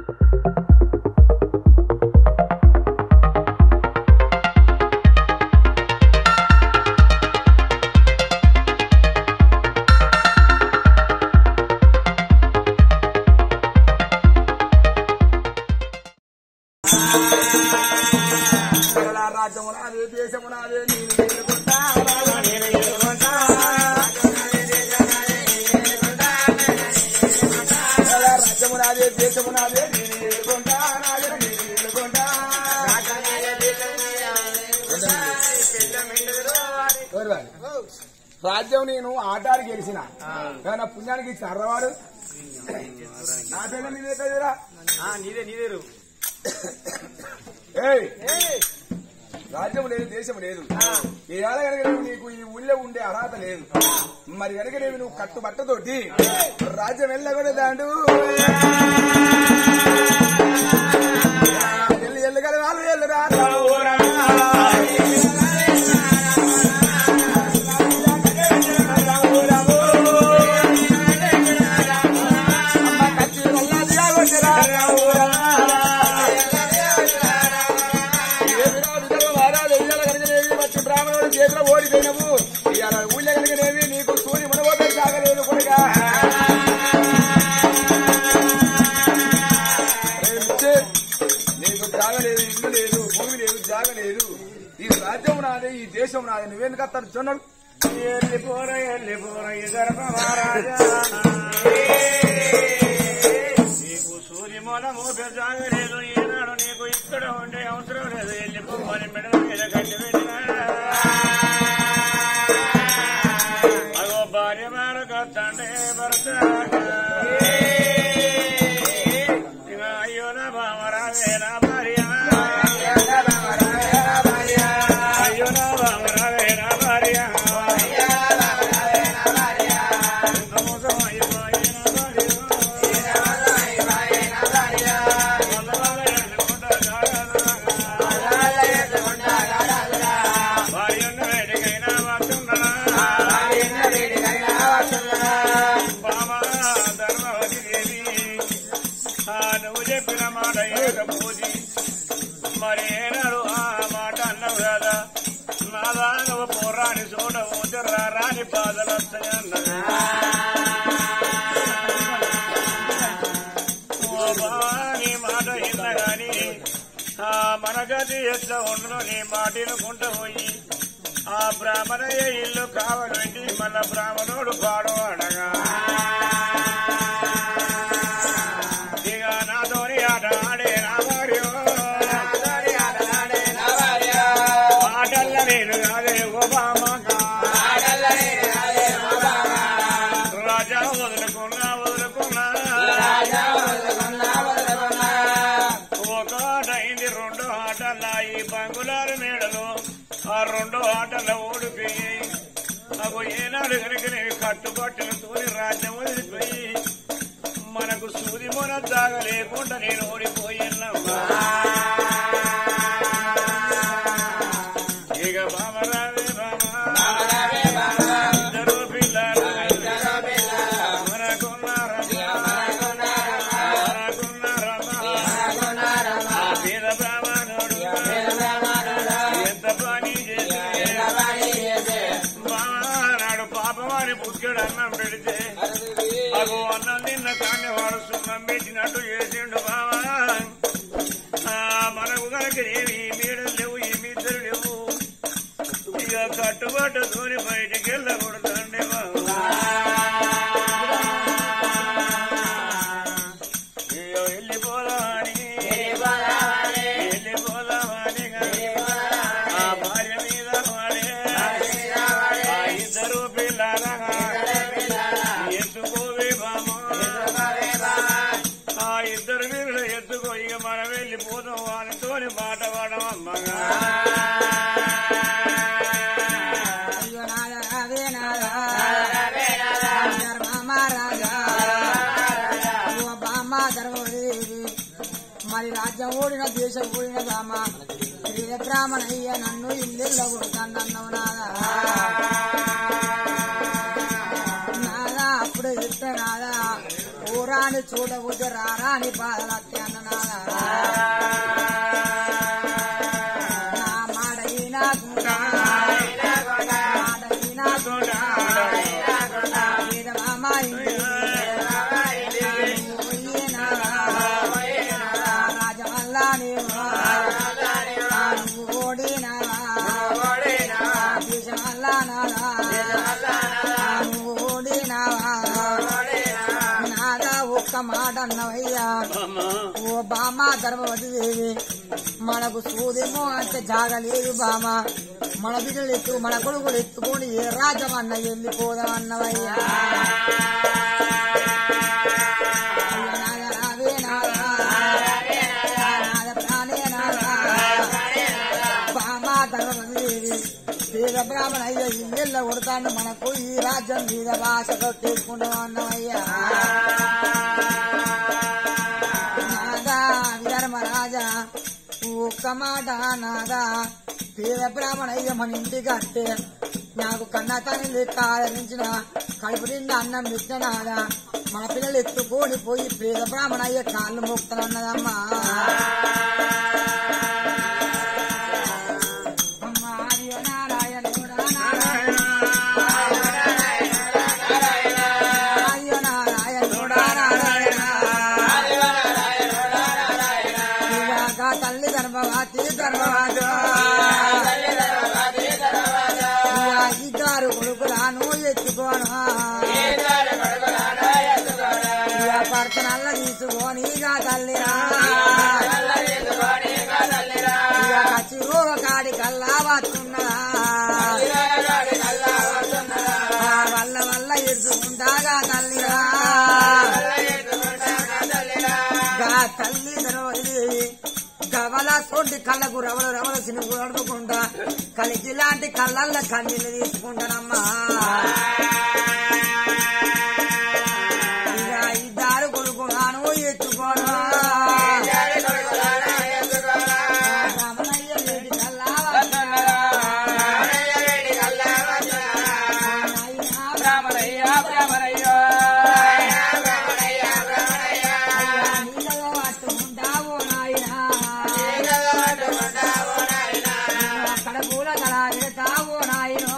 రాజ్యమునాదే దేశమునాదే నేను ఏలుకుంటా, నేను ఏలుకుంటా. రాజ్యమునాదే దేశమునాదే నేను ఏలుకుంటా, నాదే నేను ఏలుకుంటా. ఎవరు వారు? రాజ్యం నేను ఆటానికి గెలిచిన ఏమన్నా పుణ్యానికి ఇచ్చిన అర్రవాడు నా పేరు నీదే కదరా నీదే నీదేరు ఏయ్ రాజ్యం లేదు దేశం లేదు ఈ ఏళ్ళ కనుక నువ్వు నీకు ఈ ఊళ్ళో ఉండే అర్హత లేదు మరి కనుక నేను నువ్వు కట్టుబట్టతోటి రాజ్యం వెళ్ళకూడదాండు ఎల్లు ఎల్లుగల వాళ్ళు ఎల్లురా బ్రాహ్మణుడు చేతిలో ఓడిపోయినవు ఇవాళ ఊళ్ళో కనుకనేవి నీకు సూర్య మునగోపే సాగలేదు కొడుగా ప్రేమించే, నీకు జాగ లేదు ఇల్లు లేదు భూమి లేదు జాగ లేదు ఈ రాజ్యం నాదే ఈ దేశం నాదే నువ్వెందుకు అత్తాను చున్నాడు ఎల్లిపోర ఎల్లిపోర ఇదరప మహారాజా నీకు సూర్యమూలము పెద్దలేదు ఈనాడు నీకు ఇక్కడ ఉండే అవసరం లేదు వెళ్ళిపోమని మెడల మీద కట్టి పెట్టినాడా అగో భార్య మేరకు తండ్రి భర్త ఇక అయ్యో నా బామరావే నా భార్య అయ్యో నా బామరావే నా భార్య ఎంత మోసం అయిపోయి నా భార్య భార్యన్న వేడికైనా వస్తుండనా బామా ధర్మవతి దేవి ఆ నువ్వు చెప్పిన మాట ఏకపోది మరి ఏనాడు ఆ మాట అన్నావు కదా నాదా నువ్వు పోరాని చోట ఊచరా రాని బాధలు వస్తాయన్నది ఓ బావా, నీ మాట విన్నా గాని ఆ మన గది ఎట్లా ఉండును నీ మాట వినుకుంటూ పోయి ఆ బ్రాహ్మణయ్య ఇల్లు కావాలంటే మళ్ళా బ్రాహ్మణుడు పాడు అనగా ఇక నాతోని ఆట ఆడే నా భార్య ఆటల్ల నేను కాదే ఓబామగా రాజా వదులుకున్నా వదులుకున్నా ఒక ఆట అయింది రెండో ఆటల ఈ బంగులారు మేడలు ఆ రెండో ఆటల ఓడిపోయి నాకు ఏనాడు కనుక నేను కట్టుబట్టలు తోని రాజ్యం వదిలిపోయి మనకు సూది మొన దాగ లేకుండా నేను ఓడిపోయినమ్మా ఇక బామరావే బామా ఇద్దరు పిల్లలు మనకున్నారమ్మా మనకున్నారమ్మా ఆ పేద బ్రాహ్మణుడు ఎంత పని చేసి నాడు పాపమాని పుట్టాడు అన్నం పెడితే అగో అన్నం నిన్న కానీ వాడు సున్నం పెట్టినట్టు చేసిండు బావా ఆ, మనకు కనుక ఏమి ఈ మీడలు లేవు ఈ మిద్దరు లేవు ఇక కట్టుబాటు తోని బయటికి వెళ్ళకూడదండి బావా ఇక వెళ్ళిపోదామని వెళ్ళిపోదామని ఆ భార్య మీద వాడే ఆ ఇద్దరు పిల్లలగా ఎత్తుకోవే బామా ఆ ఇద్దరు వీరులు ఎత్తుకో ఇక మనం వెళ్ళిపోదాం వాళ్ళతోని మాట పడమమ్మగా అయ్యో నాదా రావే నాదా ధర్మమహారాజా ఓ బామ్మ ధర్మదేవి మరి రాజ్యం ఓడిన దేశం ఓడిన బామ్మ ప్రియ బ్రాహ్మణయ్య నన్ను ఇల్లెల్లో కొడుతానన్నావు నాదా నాదా అప్పుడు చెప్తే నాదా ఊరా రాజాన్ని చూడబోతే రారా అని బాధలత్తే అన్ననాదా నా మాట ఈనాకుండా మాట ఈనాకుండా వీరమామ ఇంటికి పోయినారా? రాజమల్లా నీవు నువ్వు ఓడినావా దేశమల్లా నాదా నువ్వు ఓడినావా నాదా ఒక్క మాట అన్నవయ్యా ఓ బామ్మ గర్భవతి దేవి మనకు సూదేమో అంటే జాగలేదు బామ మన బిడ్డలు ఎత్తు మన కొడుకులు ఎత్తుకొని ఏ రాజమన్న వెళ్ళిపోదామన్నవయ్యా అయ్యో నాద రావే నాదా. నాద ప్రాణే నాదా. బామ్మ గర్భవతి దేవి పేద బ్రాహ్మణ అయ్యా ఇళ్ళ కొడతాను మనకు ఈ రాజ్యం మీద భాష కొట్టేసుకుంటాం అన్నవయ్యా నాదా విధర్మరాజా ఒక్క మాట నాదా పేద బ్రాహ్మణయ్య మన ఇంటికి అంటే నాకు కన్నా తల్లి లెక్క ఆదరించిన కడుపు నిండా అన్నం పెట్టిన నాదా మన పిల్లలు ఎత్తుకొని పోయి పేద బ్రాహ్మణయ్య కాళ్ళు మోపుతానన్నదమ్మా అమ్మా ఆదియో నారాయణుడా నారాయణ ఆదియో నారాయణుడా నారాయణ ఇలాగా తల్లి గర్భవతి గర్భవాత ఇద్దరు కొడుకులాను ఎత్తుకోను ఇక పర్సనల్ల తీసుకొని ఇక తల్లిరా ఇక కచ్చి ఒక కాడి కల్లా వస్తున్నదా వల్ల వల్ల ఎరుచుకుంటాగా తల్లిరా గా తల్లి ద్రౌపది గవల తోటి కళ్ళకు రవల రవల సినుగు నడుపుకుంటా కలికి లాంటి కళ్ళల్ల కన్నీళ్ళు తీసుకుంటానమ్మా ఇక ఇద్దరు కొడుకున్నాను ఎత్తుకోను రమణయ్య వేడి కల్లా నీళ్ళలో పట్టుకుంటావో నాయనా అక్కడ పూల కళ పెడతావో నాయనో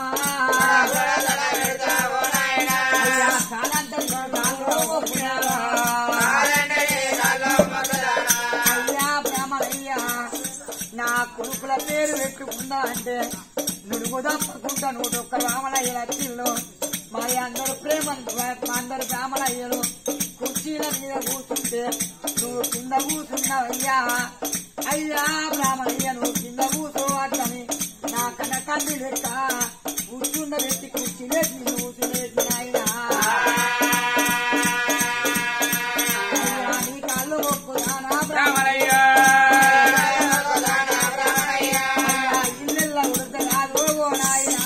అయ్యా కాలంతలో కాల్లో మొక్కినావా? అయ్యా బ్రాహ్మణయ్యా నా కొడుకుల పేరు పెట్టుకుందా అంటే నుడుగు తప్పకుండా నూట ఒక్క బ్రాహ్మణయ్య లక్షల్లో మరి అందరు ప్రేమ అందరు బ్రాహ్మణయ్యలు కుర్చీల మీద కూర్చుంటే నువ్వు కింద కూర్చున్నావయ్యా అయ్యా బ్రాహ్మణయ్య నువ్వు కింద కూర్చోవద్దని నా కన్న తండ్రి లెక్క కూర్చుండ పెట్టి కుర్చీలేసి నువ్వు కూర్చునేసి నాయనా అయ్యా నీ కాళ్ళు మొక్కుదానా బ్రాహ్మణయ్య అయ్యా ఇల్లెల్ల ఉడత కాదు ఓ నాయనా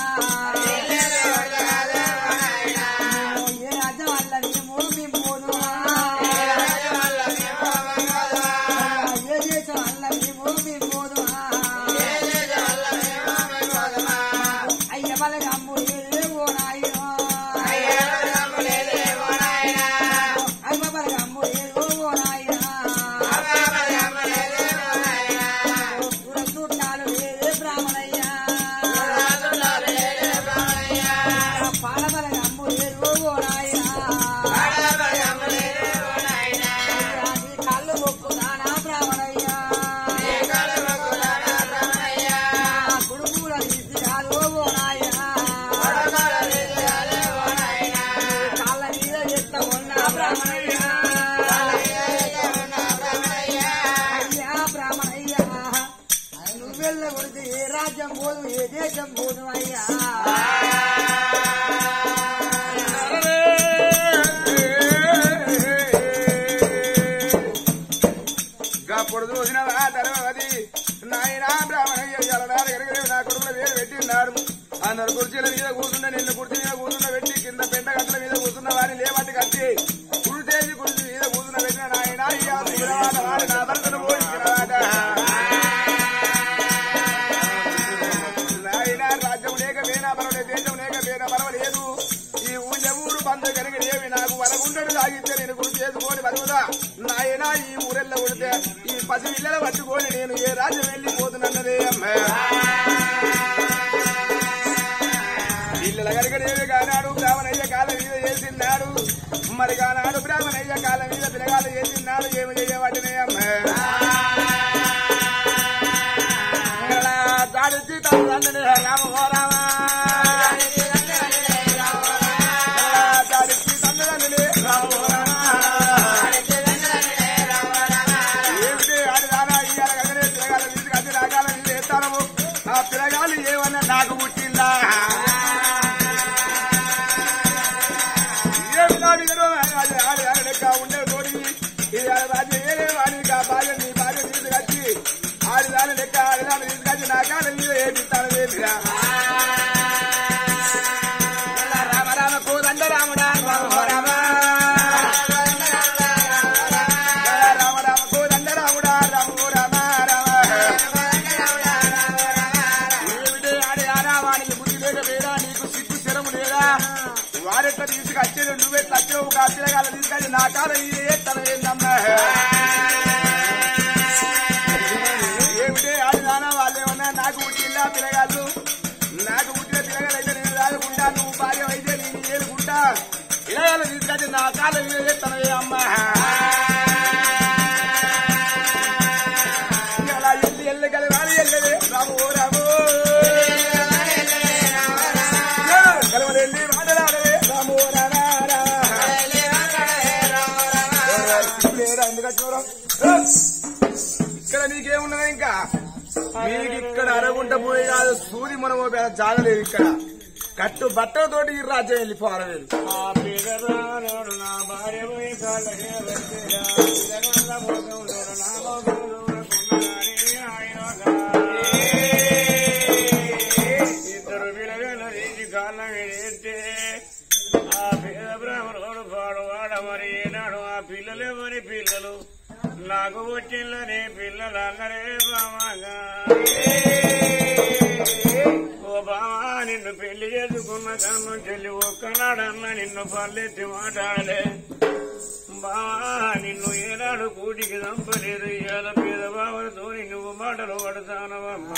ఏ రాజం వల్ల మేము మింపోదు ఏ దేశం వల్ల మేము మింపోదు అయ్య వాళ్ళ అమ్ము ఓ నాయనో అయ్య వాళ్ళ అమ్ము ఓ నాయనా చుట్టాలు లేదే బ్రాహ్మణయ్యా పాలబల అమ్ము లేదు ఓ నాయనా అయ్యా, నీ కళ్ళు మొక్కుదానా బ్రాహ్మణయ్యా నా కొడుకుల తీసి కాదు ఓ నాయనా కాళ్ళ మీద ఎత్త ఉన్నా బ్రాహ్మణయ్యా అయ్యా బ్రాహ్మణయ్యా నువ్వెళ్ళ కొడితే ఏ రాజ్యం పోదు ఏ దేశం పోదు అయ్యా పొడుదు వచ్చిన తర్వాతి నాయన బ్రాహ్మణయ్య నా కొడుకుల పేరు పెట్టిన్నారు అందరు కుర్చీల మీద కూర్చున్న నిన్ను కుర్చీ మీద కూర్చున్న పెట్టి కింద పెంట గట్ల మీద కూర్చున్న వారిని లేవట్టి కట్టి కుడితేసి కుర్చీ మీద కూర్చున్న పెట్టిన నాయన ఇయ్య తిరగరాట వారి నా భర్తను పోయి తిరగరాట. నాయన రాజ్యం లేక పేనా పర్వాలేదు దేశం లేక పేనా పర్వాలేదు ఈ ఊళ్ళ ఊరు బంధు కనుక ఏమి నాకు వరగుండడు తాగితే నేను గురి చేసుకొని బతుకు యశోద నాయనా ఈ ఊరెల్ల కొడితే ఈ పసి పిల్లల పట్టుకొని నేను ఏ రాజ్యం వెళ్ళిపోతున్నదే అమ్మే పిల్లల గడిగడేవి కానాడు బ్రాహ్మణయ్య కాల మీద వేసినాడు మరి కానాడు బ్రాహ్మణయ్య కాల మీద పిల్లగాలు వేసినాడు ఏమి చేయవాటినే అమ్మే దాడిచి తండ్రి రామ ఓ రామ దాడిచి తండ్రి రామ ఓ ఏమిటి ఆడి రానా ఇయ్యాల కదనే పిల్లగాల వీధికి అన్ని రకాల వీళ్ళు వేస్తాను ఆ పిల్లగాలు ఏమన్నా నాకు పుట్టిందా ఏమి నాడు ఇదో ఆడి ఆడి ఆడి లెక్క ఉండే తోడి ఇది ఆడి రాజ్యం ఏలే వాడికి ఆ భార్య నీ భార్య తీసుకొచ్చి ఆడి దాని లెక్క ఆడి దాని తీసుకొచ్చి నా కాళ్ళ మీద ఏపిస్తాను వేపిరా రామ రామ కోదండ రాముడా రామ రామ రామ రామ కోదండ రాముడా రామ రామ రామ ఏమిటే ఆడి ఆరా వాడికి బుద్ధి లేక వేరా నీకు సిగ్గు శరము లేదా వారెట్లా తీసుకొచ్చేది నువ్వే తచ్చావు ఒక పిల్లగాల తీసుకొచ్చి నా కాల ఏ తల ఏందమ్మా ఏమిటే ఆడి నానా వాళ్ళేమన్నా నాకు పుట్టిల్లా పిల్లగాళ్ళు నాకు పుట్టిన పిల్లగాలు అయితే నేను రాదుకుంటా నువ్వు భార్య అయితే నేను ఏలుకుంటా పిల్లగాళ్ళు తీసుకొచ్చి నా కాల ఏ తల అమ్మా అలా ఎల్లి ఎల్లి కలవాలి ఎల్లవే రాము ఓ రాము కలవలెల్లి మాటలాడవే రాము ఓ రారా రా. లేరా, ఎందుకు వచ్చినావురా? ఇక్కడ నీకేమున్నదా ఇంకా మీకు ఇక్కడ అరగుంట పోయి కాదు సూది మనం జాగలేదు ఇక్కడ కట్టు బట్టలతోటి ఈ రాజ్యం వెళ్ళిపోవాలి వీళ్ళు. ఆ పిల్లరానోడు నా భార్య పోయి కాళ్ళకే వచ్చేయా. పిల్లగాళ్ళ ముఖం చూడ నా ముఖం చూడకున్నాడని ఆయన ఒక- ఇద్దరు పిల్లగాళ్ళ తీసి కాళ్ళ వేస్తే ఆ పేద బ్రాహ్మణుడు పాడు వాడ మరి ఏనాడు ఆ పిల్లలే మరి పిల్లలు నాకు వచ్చిందని పిల్లలు అన్నరే బామాగా ఓ బావా నిన్ను పెళ్లి చేసుకున్న కన్ను చెల్లి ఒక్కనాడన్న నిన్ను పల్లెత్తి మాట్లాడలే బావా నిన్ను ఏనాడు కూటికి దంపలేదు ఇవాళ పేద బావలతో నువ్వు మాటలు పడతానవమ్మా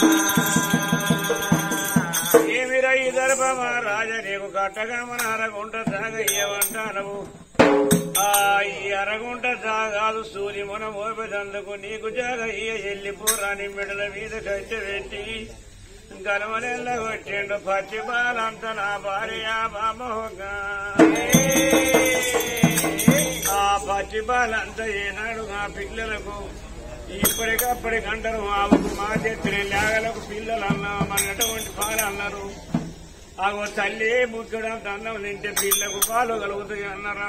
ఏమిరా ఈ దర్భమా రాజ నీకు కట్టగా మన అరగుంట తాగయ్యవంటాను ఆ ఈ అరగుంట తాగాదు సూర్య మన మోపెదందుకు నీకు జాగయ్య ఎల్లిపోరాని మెడల మీద కట్టె పెట్టి గలవలెల్ల కొట్టిండు పచ్చి బాలంత నా భార్య బామోగా ఆ పచ్చి బాలంత ఏనాడు నా పిల్లలకు ఇప్పటికప్పటికంటారు ఆవుకు మా చెట్టిన లేగలకు పిల్లలు అన్నాం అన్నటువంటి పాలు అన్నారు ఆగో తల్లి ముక్కడం దండం తింటే పిల్లకు పాలు కలుగుతాయి అన్నారా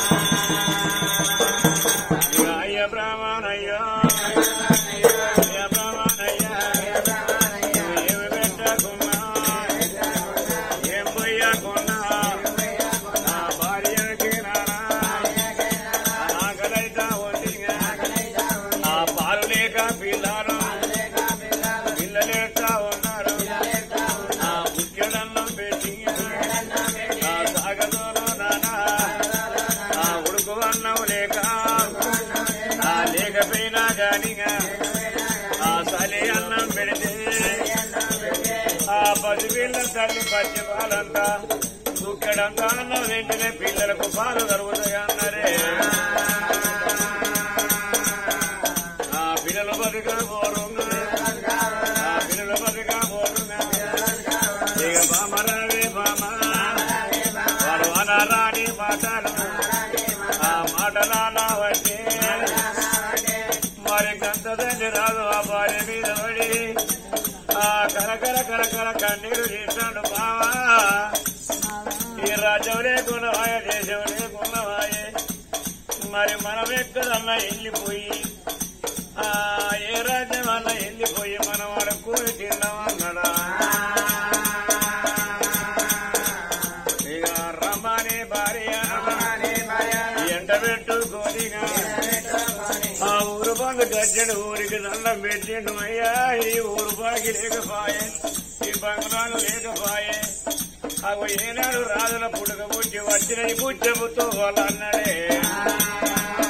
ఇక అయ్య బ్రాహ్మణయ్యా అయ్య బ్రాహ్మణయ్యా ఏమి పెట్టకున్నా ఏం పోయకున్నా నా భార్యకి నానా ఆకలైతా ఉంది ఆ పాలు లేక పిల్లలు పిల్లలేక ఉన్నారు ఆ ముఖ్యదన్నం పెట్టి ఆ సాగదోలో నానా ఆ ఉడుకు అన్నం లేక ఆ లేకపోయినా గానిగా ఆ సలి అన్నం పెడితే ఆ పసిపిల్ల తల్లి పచ్చి పాలంతా దుక్కడంతా అన్నం వెంటనే పిల్లలకు పాలు కలుగుతాయి అన్నారే ఆ పిల్లలు బతుక పోరుంగా ఆ పిల్లలు బతుక పోరుంగా ఇక బామరావే బామ వారు అనరాని మాటలు ఆ మాటలానా వచ్చి మరి గంత తండ్రి రాదు ఆ భార్య మీద పడి ఆ కరకర కరకర కన్నీరు తీస్తాడు బావా ఈ రాజ్యం లేకున్నవాయ దేశం లేకున్నవాయే మరి మనం ఎక్కడన్నా వెళ్ళిపోయి ఆ ఏ రాజ్యం అన్నా వెళ్ళిపోయి మనం వాడు కూలి తిన్నామన్నాడా ఇక రమ్మని భార్య ఎండ పెట్టుకోనిగా ఆ ఊరు బంధు గజ్జడు ఊరికి దండం పెట్టిండు అయ్యా ఈ ఊరు బాకి లేకపాయే ఈ బంగారు లేకపాయే అవి ఏనాడు రాజుల పుట్టుక పుట్టి వచ్చిన ఈ పుచ్చబుతో వాళ్ళు అన్నాడే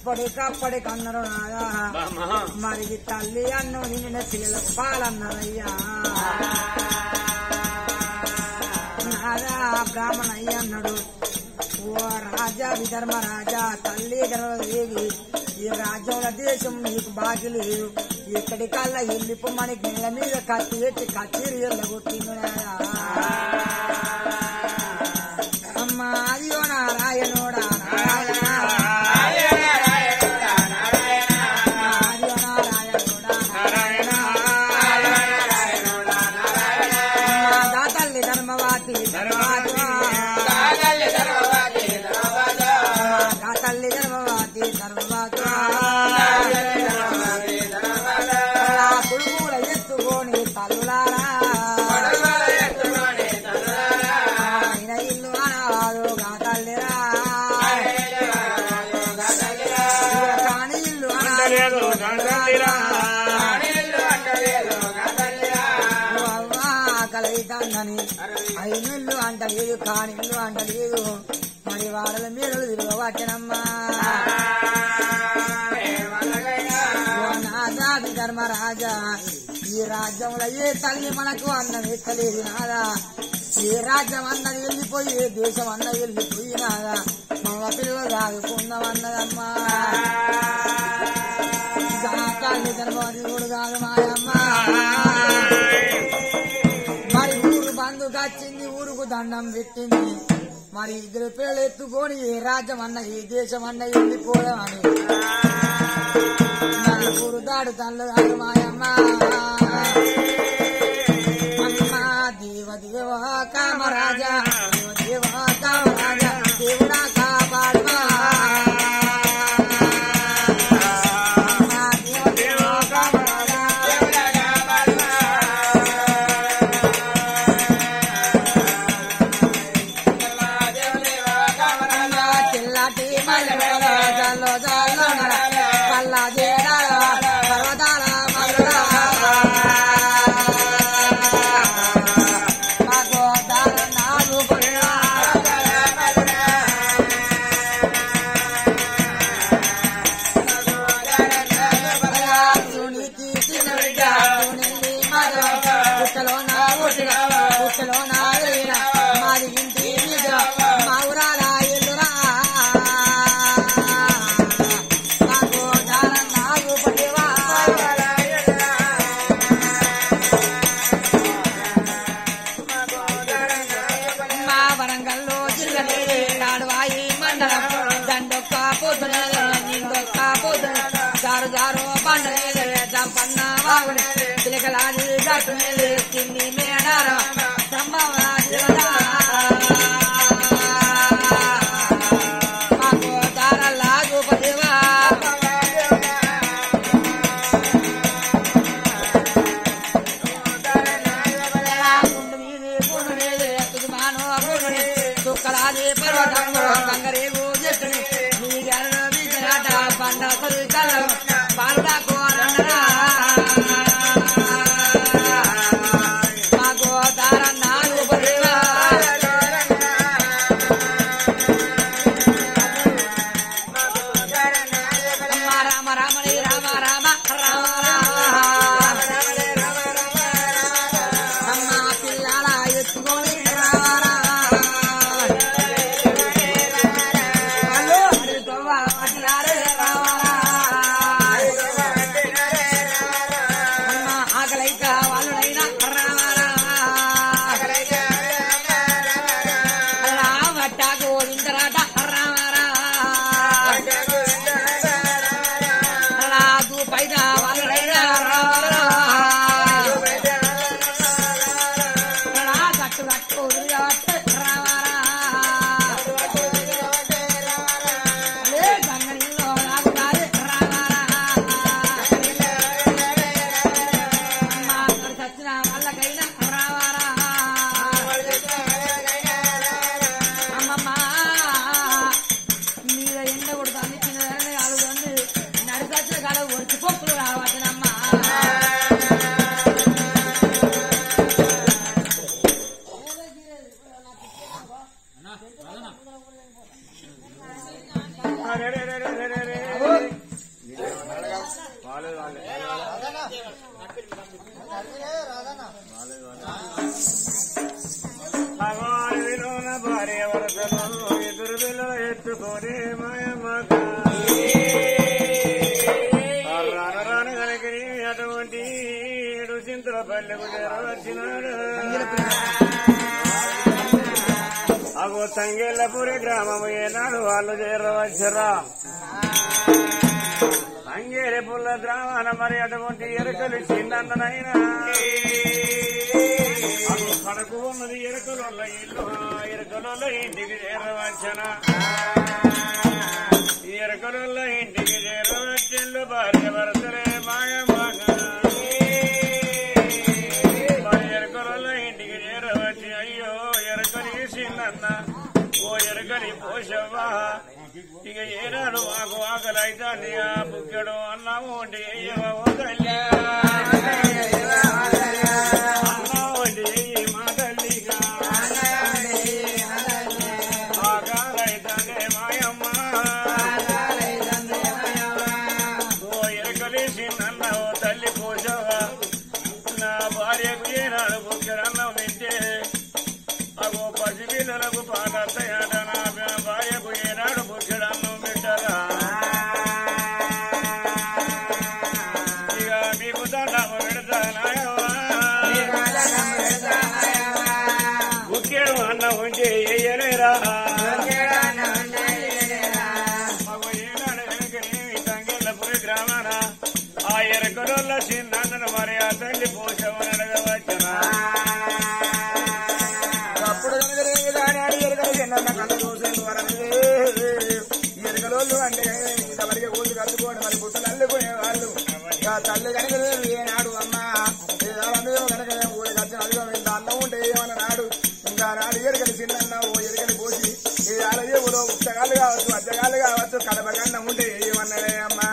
ఎప్పటికప్పటికి అన్నారు నాదా బామ్మ మరి ఈ తల్లి అన్నం నిన్న పిల్లలకు పాలన్నారయ్యా నాదా బ్రాహ్మణ అయ్య అన్నాడు ఓ రాజా విధర్మ రాజా తల్లి గర్వదేవి ఈ రాజ్యంలో దేశం నీకు బాకీ లేదు ఇక్కడి కల్లా వెళ్ళిపోమని నేల మీద కత్తి పెట్టి కత్తిరి ఎల్లగొట్టింది అమ్మా అదియో నారాయణోడా నారాయణ అదియో నారాయణోడా నారాయణ అమ్మా దాతల్లి ధర్మవాతి ధర్మవాతి తల్లి ధర్మవాతి ధర్మవాత కుడుముల ఎత్తుకొని తల్లులారా ఆయన ఇల్లు అనవాడు గా తల్లిరా కాని ఇల్లు అంటలేదు గంగందిరా కలయితందని ఐనిల్లు అంటలేదు కానిల్లు అంటలేదు మరి వాడల మీరలు తిరగబట్టనమ్మా నాదాది ధర్మరాజా ఈ రాజ్యంలో ఏ తల్లి మనకు అన్నం ఎక్కలేదు నాదా ఏ రాజ్యం అన్నది వెళ్ళిపోయి ఏ దేశం అన్న వెళ్ళిపోయి నాదా మగ పిల్లలు రాదుకున్నామన్నదమ్మా తల్లి ధర్మవతి కూడా కాదు మాయమ్మ మరి ఊరు బంధుకు వచ్చింది ఊరుకు దండం పెట్టింది మరి ఇద్దరు పిల్లలు ఎత్తుకొని ఏ రాజ్యం అన్న ఏ దేశం అన్న వెళ్ళిపోవడం అని మరి ఊరు దాడు తల్లు కాదు మాయమ్మ అమ్మ దేవ దేవ కామరాజా దేవ దేవ కామరాజా దేవుడా కాపాడమా అమ్మ దేవ దేవ కామరాజా చిల్లటి మల్లెలో జల్లో జల్లో పల్ల జేడాల పర్వతాల మల్లుడా మాకు దార నాగు పొడిరా సునీతి తినవిడ సునిల్లి మధుర పుట్టలో నా పుట్టిన పుట్టలో నా వెళ్ళిన మాది ఇంటి నిద్ర మా ఊరాల ఎల్లురా మాకు దార నాగు పొడివా మా వరంగల్లో జిల్లలే నాడువాయి మండలం దండొక్క పోతున్న నిండొక్క పోతున్న జారు జారు పండలే దంపన్న వాగుని చిలకలాది దట్టునే తిండి మేడార బ్రహ్మవాది మాకు దారల్లా చూపదేవా గుండు మీది గుండు మీది తుదిమాను గుండుని దుక్కలాది పర్వతంలో కంగరేగు చెట్టుని నీ గరణ బీచనాట పండ సరి కళ్ళ పాలుడా కోరన్నరా మాకు దారన్న ఉపదేవా రామ రామణి రామ రామ రామ రామ అమ్మ పిల్లల ఎత్తుకొని రావారా వాళ్ళు అడుగుతోవా పట్టినారే రావారా అమ్మ ఆకలైక వాళ్ళైనా రావారా రామట్ట గోవిందరాట రావారా రాదు పైన వాళ్ళైనా రావారా రా కట్టు కట్టు రావారా లే గంగనీలో రాగుతారు రావారా అమ్మ మరి చచ్చిన వాళ్ళకైనా రావారా అమ్మమ్మ మీద ఎండ కొడుతుంది చిన్నదాన్ని కాలుతుంది నడిచచ్చిన కాడ ఒడిచి పొక్కులు రావటనమ్మా అరే రే రే రే రే రే. పల్లెకు చేరవచ్చినాడు అగో తంగేళ్లపురి గ్రామము ఏనాడు వాళ్ళు చేరవచ్చరా తంగేరి పుల్ల గ్రామాన మరి అటువంటి ఎరుకలు చిన్నన్ననైనా అగో కడకు ఉన్నది ఎరుకల ఇల్లు ఆ ఎరుకల ఇంటికి చేరవచ్చన ఎరుకల ఇంటికి చేరవచ్చిల్లు భార్య భర్తలే మాయమ్మగా ఎరకల ఇంటికి చేరవచ్చి అయ్యో ఎరకలి చిన్న ఓ ఎరకలి పోషవ్వా ఇక ఏనాడు మాకు ఆకలి అయితే ఆ బుక్కెడు అన్నాము వంటి అయ్యవ ఓ తల్లి అన్నం వంటి అయ్యి మా తల్లిగా ఆకలి అయితే మాయమ్మ ఓ ఎరకలి చిన్న ఓ తల్లి పోషవ్వా నా భార్యకు ఏనాడు బుక్కెడన్నం తింటే అగో పసిపిల్లలకు పాటయ్యాట నా భార్యకు ఏనాడు బుక్కెడన్నం పెట్టరా ఇక మీకు దండం పెడతానాయవా బుక్కెడు అన్నం ఉంటే వేయలేరా మగ ఏనాడు వెనకనేమి తంగెళ్ళపురి గ్రామాన ఆ ఎరకలోళ్ళ చిన్నను మరి ఆ తల్లి పోషవనడగవచ్చనా అప్పుడు కనుక దాని అడి ఎరగలు చిన్న కళ్ళ చూసేది వరనది ఎరగలోళ్ళు అంటే ఇంతవరకు కూలి కట్టుకోండి మరి గుట్టలు అల్లుకునే వాళ్ళు ఇక తల్లి కనుక ఏనాడు అమ్మ అందులో కనుక ఊరి ఖర్చు అదిగో ఇంత అన్నం ఉంటే ఏమన్నా నాడు ఇంకా నాడు ఎరగలు చిన్న ఓ ఎరగలు పోసి ఈ ఆలయ ఊరో ఉత్తగాలు కావచ్చు అద్దగాలు కావచ్చు కడపగన్నం ఉంటే ఏమన్నాడే అమ్మా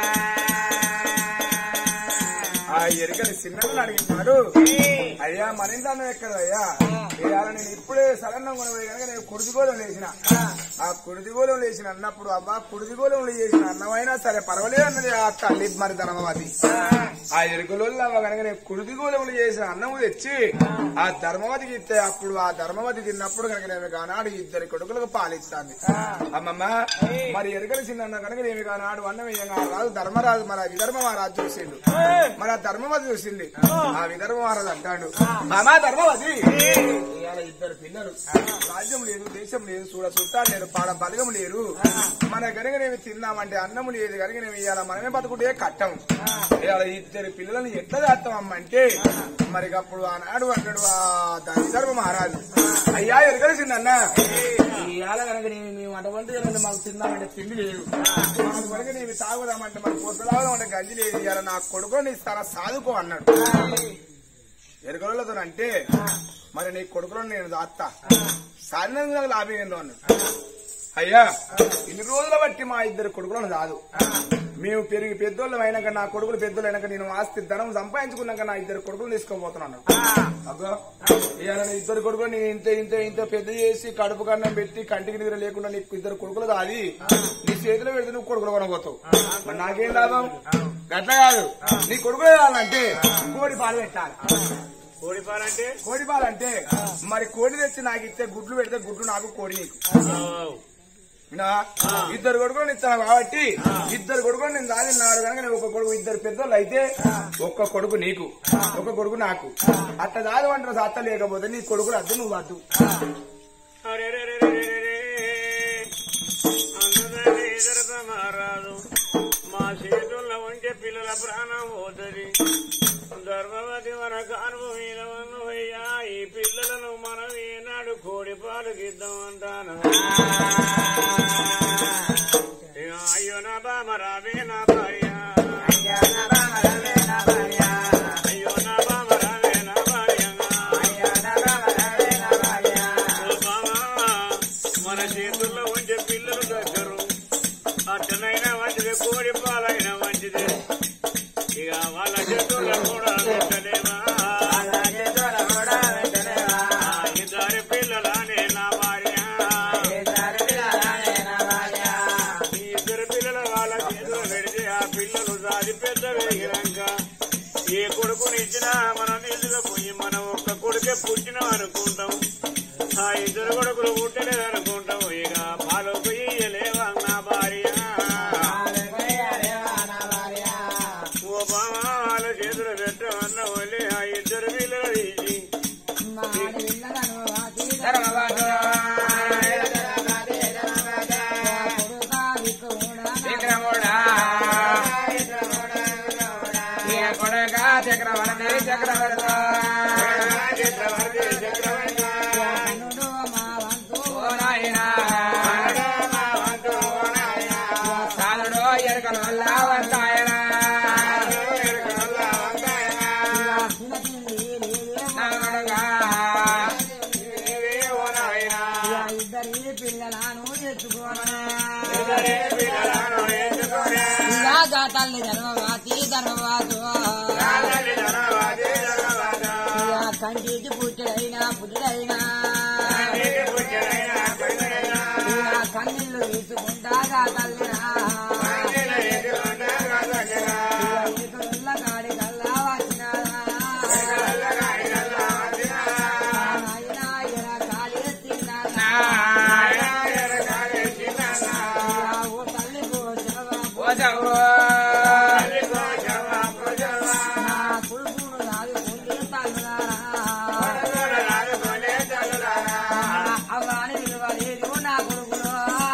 ఆ ఎరగలి చిన్నలు అడిగినాడు అయ్యా మరింత అన్నం ఎక్కడ అయ్యా ఇవాళ నేను ఇప్పుడే సడన్గా కొనబోయి కనుక నేను కుడిదిగోళం లేచిన ఆ కుడిదిగోళం లేచిన అన్నప్పుడు అబ్బా కుడిదిగోళంలో చేసిన అన్నమైనా సరే పర్వాలేదు అన్నది ఆ తల్లి మరి ధర్మవతి ఆ ఎరుకలో కనుక నేను కుడిదిగోళంలో చేసిన అన్నము తెచ్చి ఆ ధర్మవతికి ఇస్తే అప్పుడు ఆ ధర్మవతి తిన్నప్పుడు కనుక నేను ఆనాడు ఇద్దరి కొడుకులకు పాలిస్తాంది అమ్మమ్మ మరి ఎరుకలు చిన్న కనుక నేను ఆనాడు అన్నం వేయంగా ఆ రాజు ధర్మరాజు మరి ఆ విధర్మ మహారాజు చూసిండు మరి ఆ ధర్మవతి చూసింది ఆ విధర్మ మహారాజు అంటాడు మామా ధర్మవతి ఇవాళ ఇద్దరు పిల్లలు రాజ్యం లేదు దేశం లేదు చూడ చుట్టాలు లేరు పాడ బలగం లేరు మన కనుకనేమి తిన్నామంటే అన్నము లేదు కనుకనేమి ఇవాళ మనమే బతుకుంటే కట్టం ఇవాళ ఇద్దరు పిల్లలను ఎట్లా చేస్తాం అమ్మ అంటే మరి అప్పుడు ఆనాడు అంటాడు ఆ విధర్మ మహారాజు అయ్యా ఎరగలిసిందన్న ఇవాళ కనుక మేము అటువంటి కనుక మాకు తిందామంటే తిండి లేదు మాకు కనుక నేను తాగుదామంటే మరి పొద్దులాగుదామంటే గంజి లేదు ఇవాళ నా కొడుకుని ఇస్తారా సాదుకో అన్నాడు ఎరగలతో అంటే మరి నీ కొడుకులను నేను దాత్తా సారినంగా లాభం ఏందో అన్నాడు అయ్యా ఇన్ని రోజుల బట్టి మా ఇద్దరు కొడుకులను కాదు మేము పెరిగి పెద్దోళ్ళం అయినాక నా కొడుకులు పెద్దోళ్ళు అయినాక నేను ఆస్తి ధనం సంపాదించుకున్నాక నా ఇద్దరు కొడుకులు తీసుకోబోతున్నాను అబ్బా ఇవాళ నీ ఇద్దరు కొడుకులు నేను ఇంత ఇంత ఇంత పెద్ద చేసి కడుపు కన్నం పెట్టి కంటికి నిద్ర లేకుండా నీకు ఇద్దరు కొడుకులు కాదు నీ చేతిలో పెడితే నువ్వు కొడుకులు కొనబోతావు మరి నాకేం లాభం గట్ల కాదు నీ కొడుకులు కావాలంటే కోడి పాలు పెట్టాలి కోడిపాలంటే కోడి పాలు అంటే మరి కోడి తెచ్చి నాకు ఇస్తే గుడ్లు పెడితే గుడ్లు నాకు కోడి నీకు నా ఇద్దరు కొడుకులు ఇస్తాను కాబట్టి ఇద్దరు కొడుకులు నేను దానిన్నాడు కనుక నేను ఒక కొడుకు ఇద్దరు పెద్దోళ్ళు అయితే ఒక్క కొడుకు నీకు ఒక కొడుకు నాకు అట్ట దాదు అంటారు అత్త లేకపోతే నీ కొడుకులు అద్దు నువ్వు అద్దు అందుకని ఎదురత మారాదు మా చేతుల్లో ఉంటే పిల్లల ప్రాణం పోతుంది ధర్మవతి మన కానువ మీద అయ్యా ఈ పిల్లలను మనం ఈనాడు కోడి పాలు గిద్దాం అంటాను ఇక అయ్యో నా బామ రావే నా భార్య అయ్యో నా బామ రావే నా భార్య ఓ బావా, మన చేతుల్లో ఉండే పిల్లలు దగ్గరు అట్టనైనా మంచిది కోడి పాలైనా మంచిది ఇక వాళ్ళ చేతుల్లో కూడా పెట్టలేవా ఆ ఇద్దరి పిల్లలానే నా భార్య ఈ ఇద్దరు పిల్లల వాళ్ళ చేతులు పెడితే ఆ పిల్లలు దాది పెద్ద వేగినాక ఏ కొడుకుని ఇచ్చినా మనం నిలుగా పోయి మనం ఒక్క కొడుకే పుట్టినాం అనుకుంటాం ఆ ఇద్దరు కొడుకులు పుట్టలేదు అనుకుంటాం ఇక పాలు ఇయ్యలేవా నా భార్య ఓ బామాల చేతులు పెట్టమన్న వాళ్ళే ఆ ఇద్దరు ఇద్దరి పిల్లలను తెచ్చుకోనా ఇద్దరే పిల్లలను ఎంచుకోరా. ఇలాగా తల్లి ధర్మవాతి ధర్మవాదు తల్లి ధనవాది ధనవాదా. ఇక కంటికి పుట్టుడైనా పుట్టుడైనా నీకు పుట్టినైనా పుట్టినైనా. ఇక కన్నీళ్లు వేసుకుంటాగా తల్లినా నిన్ను ఎదురుండగా తల్లిగా. ఇక ఇళ్ళ కాడి కల్లా వచ్చినారా కల్లగాడిగల్లా వదినా. నాయనా ఇలా కాలే తిన్నారా ఆయన ఎరగాలి చిన్నన్నా. ఓ తల్లి పోషవా తల్లి కోసమా పూజవా. నా కొడుకును రాదు కొండే తల్లులారా కొడుకులు కొనే తల్లులారా. అవ్వాని విలువలేదు నా కొడుకును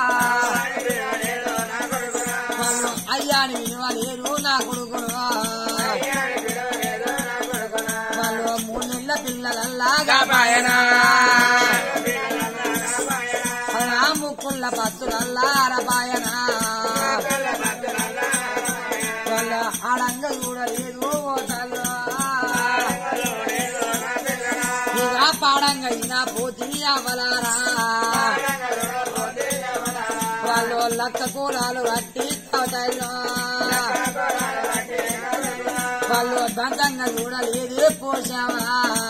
అడిగేదో నా కొడుకునా. వాళ్ళు అయ్యాని విలువలేదు నా కొడుకును అయ్యాని పిలవలేదో నా కొడుకునా. వాళ్ళు మూడు నెలల పిల్లలల్లాగా పాయనా పిల్లలన్నా పాయనా. అలా ముక్కుళ్ళ పత్తులల్లా అరపాయనా కల్ల భక్తులన్నా పాయనా. వాళ్ళ ఆడంగ చూడలేదు ఓ తల్లు కల్లలోనేదో నా పిల్లనా. ఇక పాడంగా ఈనా పోతి అవలారా కల్లలోనే పోతే ఎవరారా. వాళ్ళు లక్క కూరాలు కట్టి తవ్వుతారు కొడాలి బట్టి కల్లలోనా. వాళ్ళు దంతంగా చూడలేదు పోసావా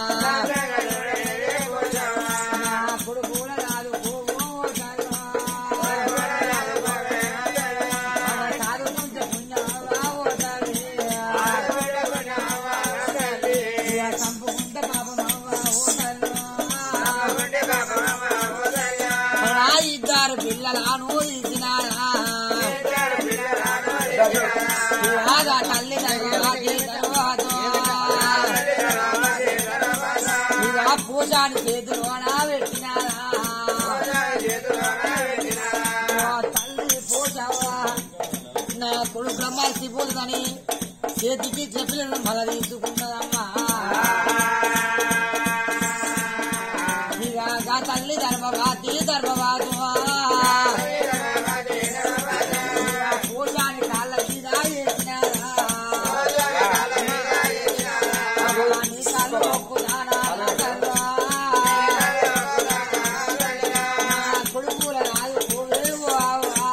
కల్లలోనే పోచావా. నా కొడుకుల రాదు పోవు ఓ తల్లు. కొడాలి పోతే కల్లలోనా. వాళ్ళ సాధుకుంటే పుణ్యమా ఓ తల్లి. ఆడబిడ్డకున్నావా తల్లి. ఇక చంపుకుంటే పాపమవ్వా ఓ తల్లి. ఉండి పాపమా పోతయ్యా. ఆ ఇద్దరు పిల్లలను ఇచ్చినారా ఇద్దరు పిల్లలను ఇచ్చినారా. ఇలాగా తల్లి తర్వాత తర్వాత తల్లి ధనవాది ధనవాదా. ఇక పూజాని చేతిలోన పెట్టినారా చేతులోన పెట్టినారా. ఓ తల్లి పూజవా నా కొడుకు మర్చిపోతుందని చేతికి చెప్పులను బల తీసుకున్నదమ్మా ఇక గా తల్లి ధర్మవాది ధర్మవాదు పూజాని కాళ్ళ మీద వేసినారా భగవాని కాళ్ళు మొక్కుదానా కొడుకుల రాదు పోవే వావా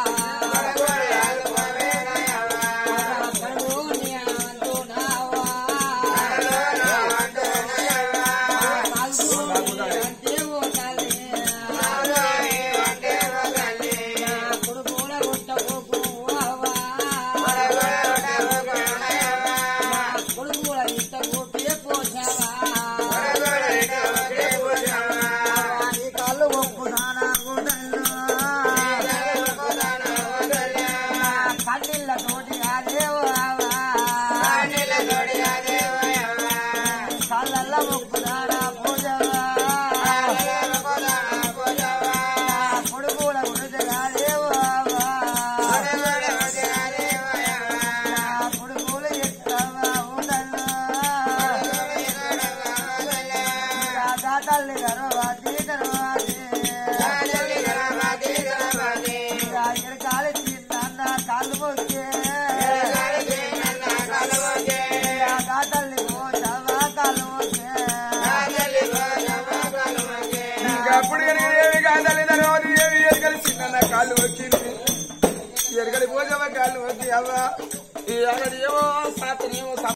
కన్నీళ్ళ తోటి అదేవా కళ్ళల్ల మొక్కుదానా పూజవా కొడుకుల గుడిదగాదేవా కొడుకులు ఎక్కవా ఉండను తల్లి గర్భవతి గర్భవతి కాలు తిన్న కాళ్ళు మొక్కే తల్లి పోషవా కాళ్ళు మొక్కే ఇంకప్పుడు ఏమి కాదాలి తర్వాత ఏమి ఎరగలి చిన్న కాళ్ళు వచ్చింది ఎరగలి పోజమ్మ కాళ్ళు వచ్చి అవ్వ ఈ అగడి ఏమో సాతనేమో